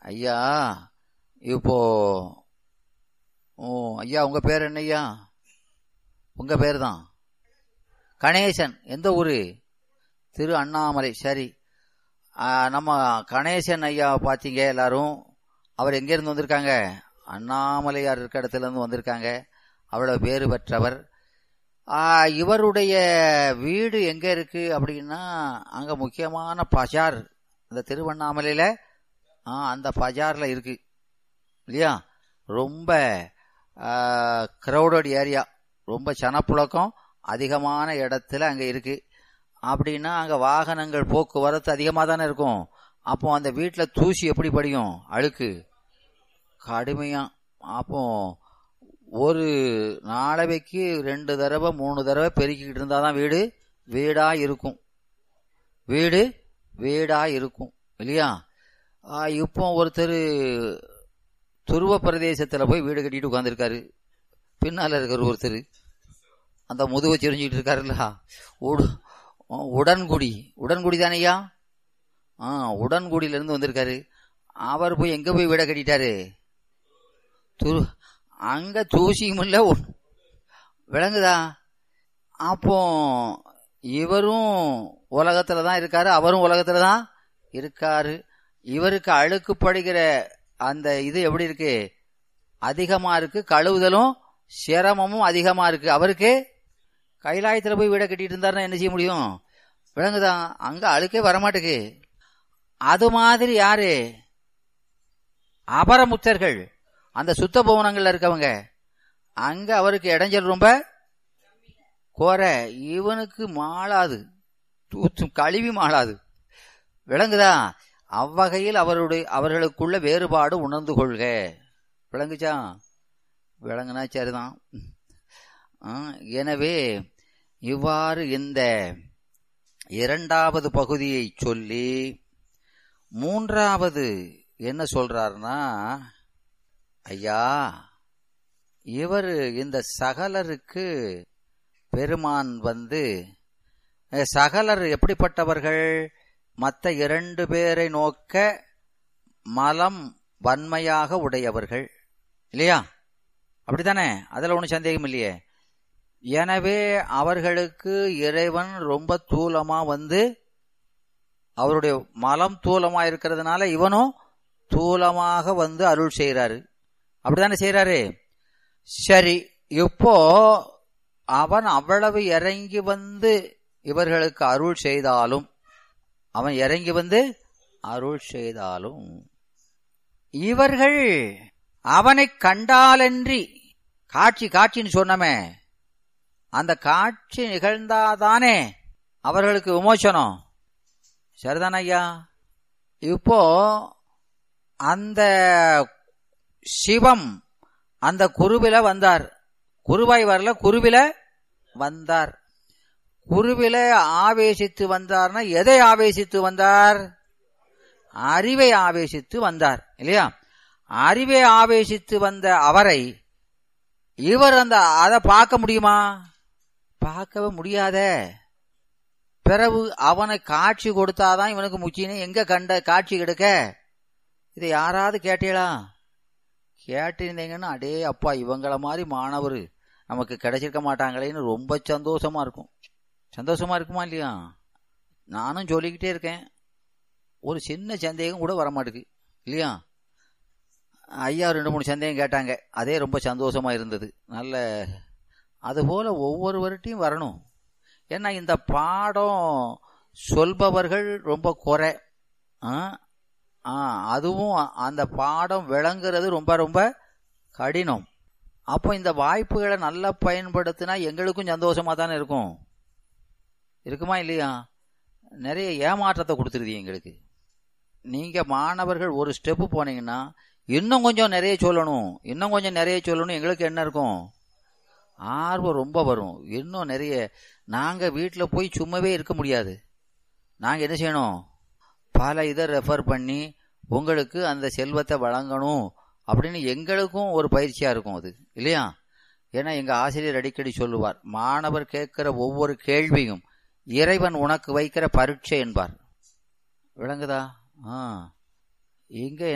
ஐயா இப்போ ஓ ஐயா உங்க பேர் என்ன ஐயா உங்க பேர் தான் கணேசன் எந்த ஊரு திரு அண்ணாமலை சரி ஆ, நம்ம கணேசன் ஐயா பார்த்தீங்க எல்லாரும் அவர் எங்க இருந்து வந்திருக்காங்க அண்ணாமலையார் இருக்க இடத்துல இருந்து வந்திருக்காங்க அவ்வளவு பேறு பெற்றவர் ஆ, இவருடைய வீடு எங்க இருக்கு அப்படின்னா அங்க முக்கியமான பஜார் இந்த திருவண்ணாமலையில ஆ, அந்த பஜார்ல இருக்கு இல்லையா ரொம்ப கிரௌடட் ஏரியா ரொம்ப சனப்புழக்கம் அதிகமான இடத்துல அங்க இருக்கு அப்படின்னா அங்க வாகனங்கள் போக்குவரத்து அதிகமாக தானே இருக்கும் அப்போ அந்த வீட்டில் தூசி எப்படி படியும் அழுக்கு கடுமையா அப்போ ஒரு நாளைக்கு ரெண்டு தடவை மூணு தடவை பெருக்கிக்கிட்டு இருந்தா தான் வீடு வீடா இருக்கும் வீடு வீடா இருக்கும் இல்லையா ஆ, இப்போ ஒருத்தர் துருவ பிரதேசத்துல போய் வீடு கட்டிட்டு உட்காந்துருக்காரு பின்னால இருக்கிற ஒருத்தர் அந்த முதுவை சிரிஞ்சிட்டு இருக்காருல்ல உடு- உடன்குடி உடன்குடி தானையா ஆ உடன்குடியில இருந்து வந்திருக்காரு அவர் போய் எங்க போய் வீட கட்டிட்டாரு துரு அங்க தூசியும் இல்ல ஒண்ணும். விளங்குதா அப்போ இவரும் உலகத்துல தான் இருக்காரு அவரும் உலகத்துல தான் இருக்காரு இவருக்கு அழுக்குப்படுகிற அந்த இது எப்படி இருக்கு அதிகமா இருக்கு கழுவுதலும் சிரமமும் அதிகமா இருக்கு அவருக்கு கைலாயத்துல போய் வீட கட்டிட்டு இருந்தாருன்னா என்ன செய்ய முடியும் விளங்குதா அங்க அழுக்கே வரமாட்டுக்கு அது மாதிரி யாரு அபரமுத்தர்கள் அந்த சுத்த பவனங்கள்ல இருக்கவங்க அங்க அவருக்கு இடைஞ்சல் ரொம்ப கோரை இவனுக்கு மாளாது தூத்தும் கழுவி மாளாது விளங்குதா அவ்வகையில் அவருடைய அவர்களுக்குள்ள வேறுபாடு உணர்ந்து கொள்க விளங்குச்சா விளங்குனா சரிதான் ஆ, எனவே இவ்வாறு இந்த இரண்டாவது பகுதியை சொல்லி மூன்றாவது என்ன சொல்றாருன்னா ஐயா இவர் இந்த சகலருக்கு பெருமான் வந்து அஹ், சகலர் எப்படிப்பட்டவர்கள் மற்ற இரண்டு பேரை நோக்க மலம் வன்மையாக உடையவர்கள் இல்லையா அப்படித்தானே அதுல ஒன்றும் சந்தேகம் இல்லையே எனவே அவர்களுக்கு இறைவன் ரொம்ப தூலமா வந்து அவருடைய மலம் தூலமா இருக்கிறதுனால இவனும் தூலமாக வந்து அருள் செய்யறாரு அப்படித்தானே செய்யறாரு சரி இப்போ அவன் அவ்வளவு இறங்கி வந்து இவர்களுக்கு அருள் செய்தாலும் அவன் இறங்கி வந்து அருள் செய்தாலும் இவர்கள் அவனை கண்டாலன்றி காட்சி காட்சின்னு சொன்னமே அந்த காட்சி நிகழ்ந்தாதானே அவர்களுக்கு விமோசனம் சரிதான ஐயா இப்போ அந்த சிவம் அந்த குருவில வந்தார் குருவாய் வரல குருவில வந்தார் குருவில ஆவேசித்து வந்தார்னா எதை ஆவேசித்து வந்தார் அறிவை ஆவேசித்து வந்தார் இல்லையா அறிவை ஆவேசித்து வந்த அவரை இவர் அந்த அதை பார்க்க முடியுமா பார்க்கவே முடியாதே பிறகு அவனை காட்சி கொடுத்தாதான் இவனுக்கு முச்சின்னு எங்க கண்ட காட்சி கிடைக்க இதை யாராவது கேட்டீங்களா கேட்டிருந்தீங்கன்னா அடே அப்பா இவங்கள மாதிரி மாணவர் நமக்கு கிடைச்சிருக்க மாட்டாங்களேன்னு ரொம்ப சந்தோஷமா இருக்கும் சந்தோஷமா இருக்குமா இல்லையா நானும் சொல்லிக்கிட்டே இருக்கேன் ஒரு சின்ன சந்தேகம் கூட வரமாட்டுக்கு இல்லையா ஐயா ரெண்டு மூணு சந்தேகம் கேட்டாங்க அதே ரொம்ப சந்தோஷமா இருந்தது நல்ல அதுபோல ஒவ்வொருவர்கிட்டையும் வரணும் ஏன்னா இந்த பாடம் சொல்பவர்கள் ரொம்ப குறை ஆ, ஆ, அதுவும் அந்த பாடம் விளங்குறது ரொம்ப ரொம்ப கடினம் அப்போ இந்த வாய்ப்புகளை நல்லா பயன்படுத்தினா எங்களுக்கும் சந்தோஷமா தானே இருக்கும் இருக்குமா இல்லையா நிறைய ஏமாற்றத்தை கொடுத்துருது எங்களுக்கு நீங்க மாணவர்கள் ஒரு ஸ்டெப்பு போனீங்கன்னா இன்னும் கொஞ்சம் நிறைய சொல்லணும் இன்னும் கொஞ்சம் நிறைய சொல்லணும் எங்களுக்கு என்ன இருக்கும் ஆர்வம் ரொம்ப வரும் இன்னும் நிறைய நாங்க வீட்டில் போய் சும்மாவே இருக்க முடியாது நாங்க என்ன செய்யணும் பல இதை ரெஃபர் பண்ணி உங்களுக்கு அந்த செல்வத்தை வழங்கணும் அப்படின்னு எங்களுக்கும் ஒரு பயிற்சியா இருக்கும் அது இல்லையா ஏன்னா எங்க ஆசிரியர் அடிக்கடி சொல்லுவார் மாணவர் கேட்கிற ஒவ்வொரு கேள்வியும் இறைவன் உனக்கு வைக்கிற பரீட்சை என்பார் விளங்குதா ஆ இங்க